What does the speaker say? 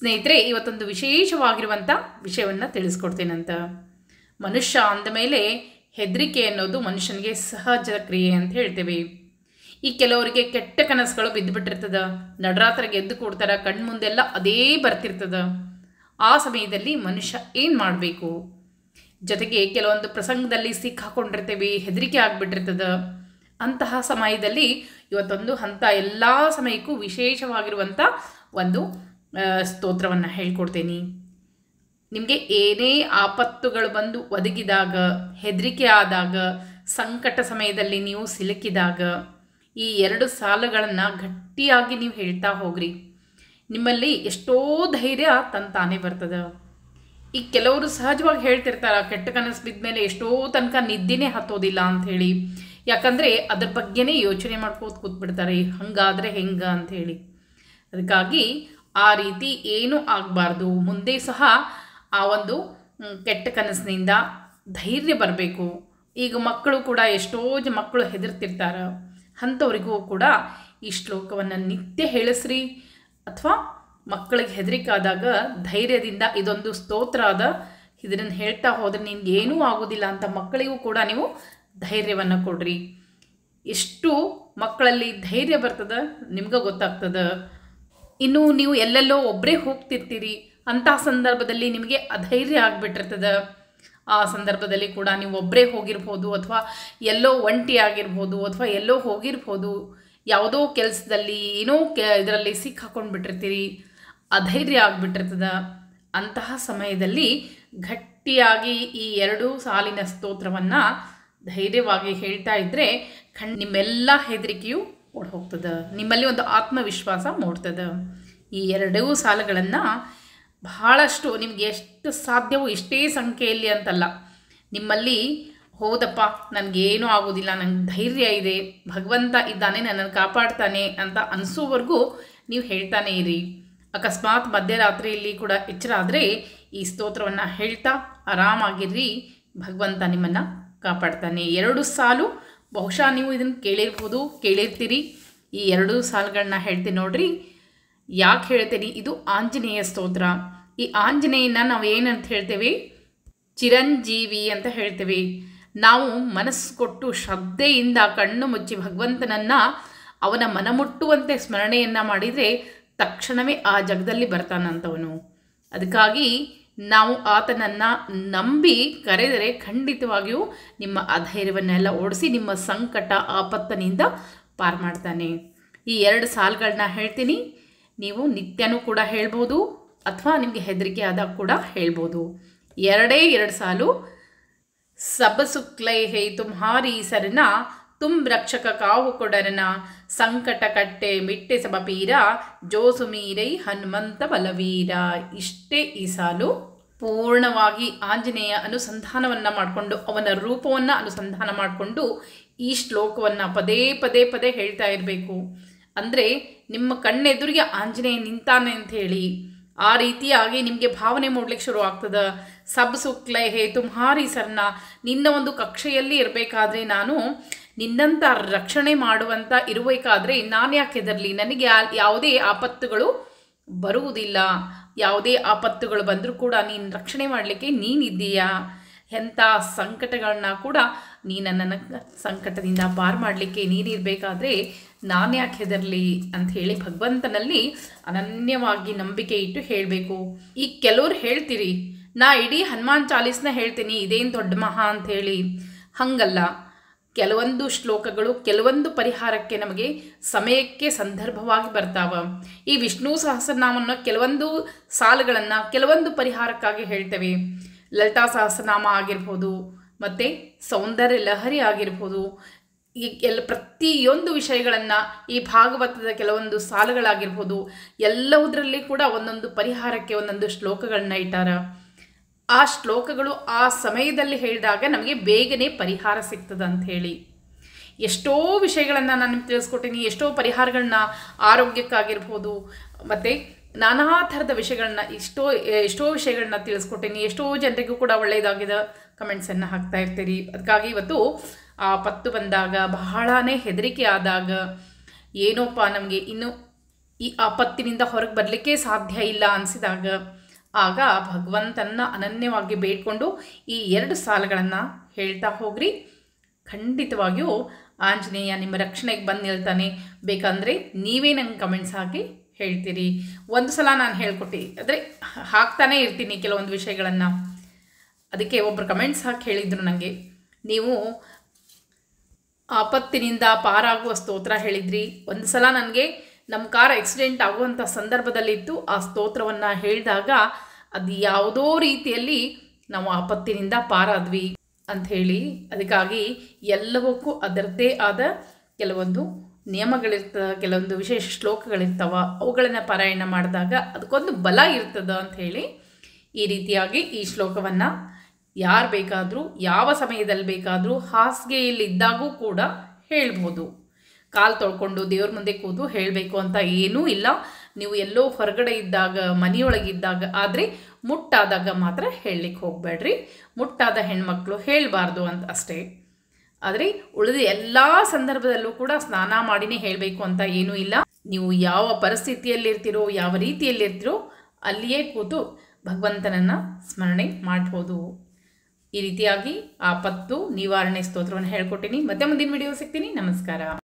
ಸ್ನೇಹಿತರೆ ಇವತ್ತೊಂದು ವಿಶೇಷವಾಗಿರುವಂಥ ವಿಷಯವನ್ನು ತಿಳಿಸ್ಕೊಡ್ತೇನಂತ ಮನುಷ್ಯ ಅಂದಮೇಲೆ ಹೆದರಿಕೆ ಅನ್ನೋದು ಮನುಷ್ಯನಿಗೆ ಸಹಜ ಕ್ರಿಯೆ ಅಂತ ಹೇಳ್ತೇವೆ ಈ ಕೆಲವರಿಗೆ ಕೆಟ್ಟ ಕನಸುಗಳು ಬಿದ್ದುಬಿಟ್ಟಿರ್ತದ ನಡರಾತ್ರಿಗೆ ಎದ್ದು ಕೊಡ್ತಾರ ಕಣ್ಮುಂದೆಲ್ಲ ಅದೇ ಬರ್ತಿರ್ತದ ಆ ಸಮಯದಲ್ಲಿ ಮನುಷ್ಯ ಏನು ಮಾಡಬೇಕು ಜೊತೆಗೆ ಕೆಲವೊಂದು ಪ್ರಸಂಗದಲ್ಲಿ ಸಿಕ್ಕಾಕೊಂಡಿರ್ತೇವೆ ಹೆದರಿಕೆ ಆಗಿಬಿಟ್ಟಿರ್ತದ ಅಂತಹ ಸಮಯದಲ್ಲಿ ಇವತ್ತೊಂದು ಹಂತ ಎಲ್ಲ ಸಮಯಕ್ಕೂ ವಿಶೇಷವಾಗಿರುವಂಥ ಒಂದು ಸ್ತೋತ್ರವನ್ನು ಹೇಳ್ಕೊಡ್ತೇನೆ ನಿಮಗೆ ಏನೇ ಆಪತ್ತುಗಳು ಬಂದು ಒದಗಿದಾಗ ಹೆದರಿಕೆ ಆದಾಗ ಸಂಕಟ ಸಮಯದಲ್ಲಿ ನೀವು ಸಿಲುಕಿದಾಗ ಈ ಎರಡು ಸಾಲುಗಳನ್ನು ಗಟ್ಟಿಯಾಗಿ ನೀವು ಹೇಳ್ತಾ ಹೋಗ್ರಿ ನಿಮ್ಮಲ್ಲಿ ಎಷ್ಟೋ ಧೈರ್ಯ ತಂತಾನೇ ಬರ್ತದೆ ಈ ಕೆಲವರು ಸಹಜವಾಗಿ ಹೇಳ್ತಿರ್ತಾರ ಕೆಟ್ಟ ಕನಸು ಬಿದ್ದ ಮೇಲೆ ಎಷ್ಟೋ ತನಕ ನಿದ್ದೆನೇ ಹತ್ತೋದಿಲ್ಲ ಅಂಥೇಳಿ ಯಾಕಂದರೆ ಅದ್ರ ಬಗ್ಗೆನೇ ಯೋಚನೆ ಮಾಡ್ಕೋತ ಕೂತ್ಬಿಡ್ತಾರೆ ಹಂಗಾದರೆ ಹೆಂಗ ಅಂಥೇಳಿ ಅದಕ್ಕಾಗಿ ಆ ರೀತಿ ಏನೂ ಆಗಬಾರ್ದು ಮುಂದೆ ಸಹ ಆ ಒಂದು ಮ್, ಕೆಟ್ಟ ಕನಸಿನಿಂದ ಧೈರ್ಯ ಬರಬೇಕು ಈಗ ಮಕ್ಕಳು ಕೂಡ ಎಷ್ಟೋ ಜ ಮಕ್ಕಳು ಹೆದರ್ತಿರ್ತಾರ ಅಂಥವ್ರಿಗೂ ಕೂಡ ಈ ಶ್ಲೋಕವನ್ನು ನಿತ್ಯ ಹೇಳಿಸ್ರಿ ಅಥವಾ ಮಕ್ಕಳಿಗೆ ಹೆದರಿಕೆ ಆದಾಗ ಧೈರ್ಯದಿಂದ ಇದೊಂದು ಸ್ತೋತ್ರ ಅದ ಇದನ್ನು ಹೇಳ್ತಾ ಹೋದ್ರೆ ನಿನ್ಗೆ ಏನೂ ಆಗೋದಿಲ್ಲ ಅಂತ ಮಕ್ಕಳಿಗೂ ಕೂಡ ನೀವು ಧೈರ್ಯವನ್ನು ಕೊಡ್ರಿ ಎಷ್ಟು ಮಕ್ಕಳಲ್ಲಿ ಧೈರ್ಯ ಬರ್ತದ ನಿಮ್ಗೆ ಗೊತ್ತಾಗ್ತದ ಇನ್ನು ನೀವು ಎಲ್ಲೆಲ್ಲೋ ಒಬ್ಬರೇ ಹೋಗ್ತಿರ್ತೀರಿ ಅಂತಹ ಸಂದರ್ಭದಲ್ಲಿ ನಿಮಗೆ ಅಧೈರ್ಯ ಆಗಿಬಿಟ್ಟಿರ್ತದ ಆ ಸಂದರ್ಭದಲ್ಲಿ ಕೂಡ ನೀವು ಒಬ್ಬರೇ ಹೋಗಿರ್ಬೋದು ಅಥವಾ ಎಲ್ಲೋ ಒಂಟಿ ಆಗಿರ್ಬೋದು ಅಥವಾ ಎಲ್ಲೋ ಹೋಗಿರ್ಬೋದು ಯಾವುದೋ ಕೆಲಸದಲ್ಲಿ ಏನೋ ಕೆ ಇದರಲ್ಲಿ ಸಿಕ್ಕಾಕೊಂಡು ಬಿಟ್ಟಿರ್ತೀರಿ ಅಧೈರ್ಯ ಆಗಿಬಿಟ್ಟಿರ್ತದ ಅಂತಹ ಸಮಯದಲ್ಲಿ ಗಟ್ಟಿಯಾಗಿ ಈ ಎರಡು ಸಾಲಿನ ಸ್ತೋತ್ರವನ್ನು ಧೈರ್ಯವಾಗಿ ಹೇಳ್ತಾ ಇದ್ದರೆ ಖಂಡ್ ನಿಮ್ಮೆಲ್ಲ ಹೆದರಿಕೆಯು ಓಡ್ ಹೋಗ್ತದೆ ನಿಮ್ಮಲ್ಲಿ ಒಂದು ಆತ್ಮವಿಶ್ವಾಸ ಮೂಡ್ತದೆ ಈ ಎರಡೂ ಸಾಲುಗಳನ್ನು ಬಹಳಷ್ಟು ನಿಮ್ಗೆ ಎಷ್ಟು ಸಾಧ್ಯವೋ ಎಷ್ಟೇ ಸಂಖ್ಯೆಯಲ್ಲಿ ಅಂತಲ್ಲ ನಿಮ್ಮಲ್ಲಿ ಹೌದಪ್ಪ ನನಗೇನೂ ಆಗೋದಿಲ್ಲ ನಂಗೆ ಧೈರ್ಯ ಇದೆ ಭಗವಂತ ಇದ್ದಾನೆ ನನ್ನನ್ನು ಕಾಪಾಡ್ತಾನೆ ಅಂತ ಅನಿಸೋವರೆಗೂ ನೀವು ಹೇಳ್ತಾನೆ ಇರಿ ಅಕಸ್ಮಾತ್ ಮಧ್ಯರಾತ್ರಿಯಲ್ಲಿ ಕೂಡ ಎಚ್ಚರ ಆದರೆ ಈ ಸ್ತೋತ್ರವನ್ನು ಹೇಳ್ತಾ ಆರಾಮಾಗಿರ್ರಿ ಭಗವಂತ ನಿಮ್ಮನ್ನು ಕಾಪಾಡ್ತಾನೆ ಎರಡು ಸಾಲು ಬಹುಶಃ ನೀವು ಇದನ್ನು ಕೇಳಿರ್ಬೋದು ಕೇಳಿರ್ತೀರಿ ಈ ಎರಡು ಸಾಲುಗಳನ್ನ ಹೇಳ್ತೀನಿ ನೋಡ್ರಿ ಯಾಕೆ ಹೇಳ್ತೀನಿ ಇದು ಆಂಜನೇಯ ಸ್ತೋತ್ರ ಈ ಆಂಜನೇಯನ ನಾವು ಏನಂತ ಹೇಳ್ತೇವೆ ಚಿರಂಜೀವಿ ಅಂತ ಹೇಳ್ತೇವೆ ನಾವು ಮನಸ್ಸು ಕೊಟ್ಟು ಶ್ರದ್ಧೆಯಿಂದ ಕಣ್ಣು ಮುಚ್ಚಿ ಭಗವಂತನನ್ನು ಅವನ ಮನಮುಟ್ಟುವಂತೆ ಸ್ಮರಣೆಯನ್ನು ಮಾಡಿದರೆ ತಕ್ಷಣವೇ ಆ ಜಗದಲ್ಲಿ ಬರ್ತಾನಂತವನು ಅದಕ್ಕಾಗಿ ನಾವು ಆತನನ್ನು ನಂಬಿ ಕರೆದರೆ ಖಂಡಿತವಾಗಿಯೂ ನಿಮ್ಮ ಅಧೈರ್ಯವನ್ನೆಲ್ಲ ಓಡಿಸಿ ನಿಮ್ಮ ಸಂಕಟ ಆಪತ್ತನಿಂದ ಪಾರು ಮಾಡ್ತಾನೆ ಈ ಎರಡು ಸಾಲುಗಳನ್ನ ಹೇಳ್ತೀನಿ ನೀವು ನಿತ್ಯನೂ ಕೂಡ ಹೇಳ್ಬೋದು ಅಥವಾ ನಿಮಗೆ ಹೆದರಿಕೆ ಆದಾಗ ಕೂಡ ಹೇಳ್ಬೋದು ಎರಡೇ ಎರಡು ಸಾಲು ಸಬ ಸುಕ್ಲೈ ಹೇ ತುಮ್ಹಾರಿ ಸರನ ತುಮ್ ರಕ್ಷಕ ಕಾವು ಕೊಡರನ ಸಂಕಟ ಕಟ್ಟೆ ಮಿಟ್ಟೆ ಸಬ ಪೀರ ಜೋಸುಮೀರೈ ಹನುಮಂತ ಬಲವೀರ ಇಷ್ಟೇ ಈ ಸಾಲು ಪೂರ್ಣವಾಗಿ ಆಂಜನೇಯ ಅನುಸಂಧಾನವನ್ನು ಮಾಡಿಕೊಂಡು ಅವನ ರೂಪವನ್ನು ಅನುಸಂಧಾನ ಮಾಡಿಕೊಂಡು ಈ ಶ್ಲೋಕವನ್ನು ಪದೇ ಪದೇ ಪದೇ ಹೇಳ್ತಾ ಇರಬೇಕು ಅಂದರೆ ನಿಮ್ಮ ಕಣ್ಣೆದುರಿಗೆ ಆಂಜನೇಯ ನಿಂತಾನೆ ಅಂತ ಹೇಳಿ ಆ ರೀತಿಯಾಗಿ ನಿಮಗೆ ಭಾವನೆ ಮೂಡ್ಲಿಕ್ಕೆ ಶುರು ಆಗ್ತದ ಸಬ್ ಸುಕ್ಲೈ ಹೇ ತುಮ್ಹಾರಿ ಸರ್ನ ನಿನ್ನ ಒಂದು ಕಕ್ಷೆಯಲ್ಲಿ ಇರಬೇಕಾದ್ರೆ ನಾನು ನಿನ್ನಂಥ ರಕ್ಷಣೆ ಮಾಡುವಂಥ ಇರಬೇಕಾದ್ರೆ ನಾನು ಯಾಕೆ ಹೆದರ್ಲಿ ನನಗೆ ಯಾ- ಯಾವುದೇ ಆಪತ್ತುಗಳು ಬರುವುದಿಲ್ಲ ಯಾವುದೇ ಆಪತ್ತುಗಳು ಬಂದರೂ ಕೂಡ ನೀನು ರಕ್ಷಣೆ ಮಾಡಲಿಕ್ಕೆ ನೀನಿದ್ದೀಯಾ ಎಂಥ ಸಂಕಟಗಳನ್ನ ಕೂಡ ನೀ ನನ್ನನ್ನು ಸಂಕಟದಿಂದ ಪಾರು ಮಾಡಲಿಕ್ಕೆ ನೀನಿರಬೇಕಾದ್ರೆ ನಾನು ಯಾಕೆ ಹೆದರ್ಲಿ ಅಂತ ಹೇಳಿ ಭಗವಂತನಲ್ಲಿ ಅನನ್ಯವಾಗಿ ನಂಬಿಕೆ ಇಟ್ಟು ಹೇಳಬೇಕು ಈ ಕೆಲವ್ರು ಹೇಳ್ತೀರಿ ನಾ ಇಡೀ ಹನುಮಾನ್ ಚಾಲೀಸ್ನ ಹೇಳ್ತೀನಿ ಇದೇನು ದೊಡ್ಡ ಮಹಾ ಅಂತ ಹೇಳಿ ಹಂಗಲ್ಲ ಕೆಲವೊಂದು ಶ್ಲೋಕಗಳು ಕೆಲವೊಂದು ಪರಿಹಾರಕ್ಕೆ ನಮಗೆ ಸಮಯಕ್ಕೆ ಸಂದರ್ಭವಾಗಿ ಬರ್ತಾವ ಈ ವಿಷ್ಣು ಸಹಸ್ರನಾಮನ ಕೆಲವೊಂದು ಸಾಲುಗಳನ್ನು ಕೆಲವೊಂದು ಪರಿಹಾರಕ್ಕಾಗಿ ಹೇಳ್ತೇವೆ ಲಲಿತಾ ಸಹಸ್ರನಾಮ ಆಗಿರ್ಬೋದು ಮತ್ತು ಸೌಂದರ್ಯ ಲಹರಿ ಆಗಿರ್ಬೋದು ಈ ಎಲ್ಲ ಪ್ರತಿಯೊಂದು ವಿಷಯಗಳನ್ನು ಈ ಭಾಗವತದ ಕೆಲವೊಂದು ಸಾಲುಗಳಾಗಿರ್ಬೋದು ಎಲ್ಲವುದರಲ್ಲಿ ಕೂಡ ಒಂದೊಂದು ಪರಿಹಾರಕ್ಕೆ ಒಂದೊಂದು ಶ್ಲೋಕಗಳನ್ನ ಇಟ್ಟಾರ ಆ ಶ್ಲೋಕಗಳು ಆ ಸಮಯದಲ್ಲಿ ಹೇಳಿದಾಗ ನಮಗೆ ಬೇಗನೆ ಪರಿಹಾರ ಸಿಗ್ತದೆ ಅಂತ ಹೇಳಿ ಎಷ್ಟೋ ವಿಷಯಗಳನ್ನು ನಾನು ನಿಮ್ಗೆ ತಿಳಿಸ್ಕೊಟ್ಟಿನಿ ಎಷ್ಟೋ ಪರಿಹಾರಗಳನ್ನ ಆರೋಗ್ಯಕ್ಕಾಗಿರ್ಬೋದು ಮತ್ತು ನಾನಾ ಥರದ ವಿಷಯಗಳನ್ನ ಎಷ್ಟೋ ಎಷ್ಟೋ ವಿಷಯಗಳನ್ನ ತಿಳಿಸ್ಕೊಟ್ಟಿನಿ ಎಷ್ಟೋ ಜನರಿಗೂ ಕೂಡ ಒಳ್ಳೆಯದಾಗಿದೆ ಕಮೆಂಟ್ಸನ್ನು ಹಾಕ್ತಾ ಇರ್ತೀರಿ ಅದಕ್ಕಾಗಿ ಇವತ್ತು ಆ ಪತ್ತು ಬಂದಾಗ ಬಹಳನೇ ಹೆದರಿಕೆ ಆದಾಗ ಏನೋಪ್ಪ ನಮಗೆ ಇನ್ನು ಈ ಆಪತ್ತಿನಿಂದ ಹೊರಗೆ ಬರಲಿಕ್ಕೆ ಸಾಧ್ಯ ಇಲ್ಲ ಅನಿಸಿದಾಗ ಆಗ ಭಗವಂತನ ಅನನ್ಯವಾಗಿ ಬೇಡ್ಕೊಂಡು ಈ ಎರಡು ಸಾಲಗಳನ್ನು ಹೇಳ್ತಾ ಹೋಗ್ರಿ ಖಂಡಿತವಾಗಿಯೂ ಆಂಜನೇಯ ನಿಮ್ಮ ರಕ್ಷಣೆಗೆ ಬಂದು ನಿಲ್ತಾನೆ ಬೇಕಂದರೆ ನೀವೇ ನಂಗೆ ಕಮೆಂಟ್ಸ್ ಹಾಕಿ ಹೇಳ್ತೀರಿ ಒಂದು ಸಲ ನಾನು ಹೇಳ್ಕೊಟ್ಟು ಅಂದರೆ ಹಾಕ್ತಾನೇ ಇರ್ತೀನಿ ಕೆಲವೊಂದು ವಿಷಯಗಳನ್ನು ಅದಕ್ಕೆ ಒಬ್ಬರು ಕಮೆಂಟ್ಸ್ ಹಾಕಿ ಹೇಳಿದರು ನನಗೆ ನೀವು ಆಪತ್ತಿನಿಂದ ಪಾರಾಗುವ ಸ್ತೋತ್ರ ಹೇಳಿದ್ರಿ ಒಂದು ಸಲ ನನಗೆ ನಮ್ಮ ಕಾರ್ ಆಕ್ಸಿಡೆಂಟ್ ಆಗುವಂಥ ಸಂದರ್ಭದಲ್ಲಿತ್ತು ಆ ಸ್ತೋತ್ರವನ್ನು ಹೇಳಿದಾಗ ಅದು ಯಾವುದೋ ರೀತಿಯಲ್ಲಿ ನಾವು ಆಪತ್ತಿನಿಂದ ಪಾರಾದ್ವಿ ಅಂಥೇಳಿ ಅದಕ್ಕಾಗಿ ಎಲ್ಲವಕ್ಕೂ ಅದರದ್ದೇ ಆದ ಕೆಲವೊಂದು ನಿಯಮಗಳಿರ್ತದೆ ಕೆಲವೊಂದು ವಿಶೇಷ ಶ್ಲೋಕಗಳಿರ್ತಾವ ಅವುಗಳನ್ನು ಪಾರಾಯಣ ಮಾಡಿದಾಗ ಅದಕ್ಕೊಂದು ಬಲ ಇರ್ತದೆ ಅಂಥೇಳಿ ಈ ರೀತಿಯಾಗಿ ಈ ಶ್ಲೋಕವನ್ನು ಯಾರು ಬೇಕಾದರೂ ಯಾವ ಸಮಯದಲ್ಲಿ ಬೇಕಾದರೂ ಹಾಸಿಗೆಯಲ್ಲಿದ್ದಾಗೂ ಕೂಡ ಹೇಳ್ಬೋದು ಕಾಲು ತೊಳ್ಕೊಂಡು ದೇವ್ರ ಮುಂದೆ ಕೂತು ಹೇಳಬೇಕು ಅಂತ ಏನೂ ಇಲ್ಲ ನೀವು ಎಲ್ಲೋ ಹೊರಗಡೆ ಇದ್ದಾಗ ಮನೆಯೊಳಗಿದ್ದಾಗ ಆದರೆ ಮುಟ್ಟಾದಾಗ ಮಾತ್ರ ಹೇಳಲಿಕ್ಕೆ ಹೋಗಬೇಡ್ರಿ ಮುಟ್ಟಾದ ಹೆಣ್ಮಕ್ಳು ಹೇಳಬಾರ್ದು ಅಂತ ಅಷ್ಟೇ ಆದರೆ ಉಳಿದ ಎಲ್ಲ ಸಂದರ್ಭದಲ್ಲೂ ಕೂಡ ಸ್ನಾನ ಮಾಡಿನೇ ಹೇಳಬೇಕು ಅಂತ ಏನೂ ಇಲ್ಲ ನೀವು ಯಾವ ಪರಿಸ್ಥಿತಿಯಲ್ಲಿರ್ತೀರೋ ಯಾವ ರೀತಿಯಲ್ಲಿರ್ತೀರೋ ಅಲ್ಲಿಯೇ ಕೂತು ಭಗವಂತನನ್ನು ಸ್ಮರಣೆ ಮಾಡ್ಬೋದು ಈ ರೀತಿಯಾಗಿ ಆಪತ್ತು ನಿವಾರಣೆ ಸ್ತೋತ್ರವನ್ನು ಹೇಳ್ಕೊಟ್ಟಿನಿ ಮತ್ತೆ ಮುಂದಿನ ವಿಡಿಯೋ ಸಿಗ್ತೀನಿ ನಮಸ್ಕಾರ